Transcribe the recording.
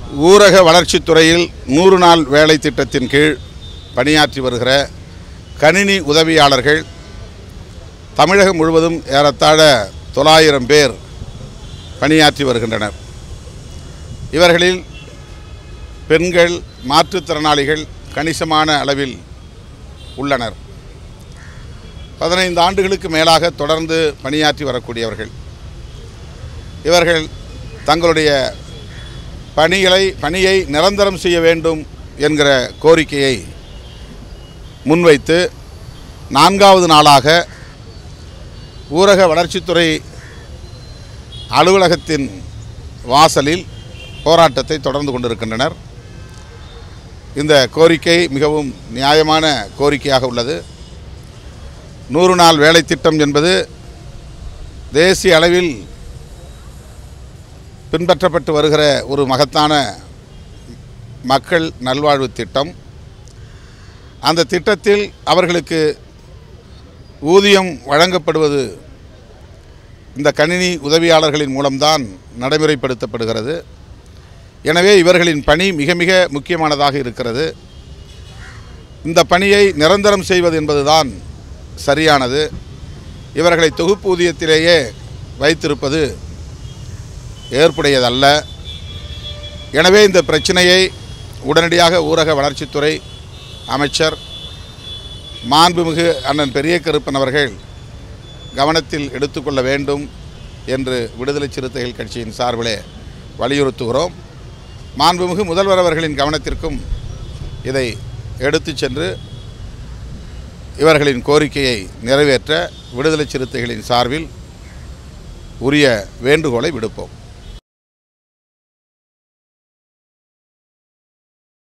ஊரக வளர்ச்சித் துறையில் நூறு நாள் வேலை திட்டத்தின் கீழ் பணியாற்றி வருகிற கணினி உதவியாளர்கள் தமிழகம் முழுவதும் ஏறத்தாழ தொள்ளாயிரம் பேர் பணியாற்றி வருகின்றனர் இவர்களில் பெண்கள் மாற்றுத்திறனாளிகள் கணிசமான அளவில் உள்ளனர் பதினைந்து ஆண்டுகளுக்கு மேலாக தொடர்ந்து பணியாற்றி வரக்கூடியவர்கள் இவர்கள் தங்களுடைய பணிகளை பணியை நிரந்தரம் செய்ய வேண்டும் என்கிற கோரிக்கையை முன்வைத்து நான்காவது நாளாக ஊரக வளர்ச்சித்துறை அலுவலகத்தின் வாசலில் போராட்டத்தை தொடர்ந்து கொண்டிருக்கின்றனர் இந்த கோரிக்கை மிகவும் நியாயமான கோரிக்கையாக உள்ளது நூறு நாள் வேலை திட்டம் என்பது தேசிய அளவில் பின்பற்றப்பட்டு வருகிற ஒரு மகத்தான மக்கள் நல்வாழ்வு திட்டம் அந்த திட்டத்தில் அவர்களுக்கு ஊதியம் வழங்கப்படுவது இந்த கணினி உதவியாளர்களின் மூலம்தான் நடைமுறைப்படுத்தப்படுகிறது எனவே இவர்களின் பணி மிக மிக முக்கியமானதாக இருக்கிறது இந்த பணியை நிரந்தரம் செய்வது என்பதுதான் சரியானது இவர்களை தொகுப்பூதியத்திலேயே வைத்திருப்பது ஏற்புடையதல்ல எனவே இந்த பிரச்சனையை உடனடியாக ஊரக வளர்ச்சித்துறை அமைச்சர் மாண்புமிகு அண்ணன் பெரிய கருப்பன் அவர்கள் கவனத்தில் எடுத்துக்கொள்ள வேண்டும் என்று விடுதலை சிறுத்தைகள் கட்சியின் சார்பிலே வலியுறுத்துகிறோம் மாண்புமிகு முதல்வர் அவர்களின் கவனத்திற்கும் இதை எடுத்துச் சென்று இவர்களின் கோரிக்கையை நிறைவேற்ற விடுதலை சிறுத்தைகளின் சார்பில் உரிய வேண்டுகோளை விடுப்போம்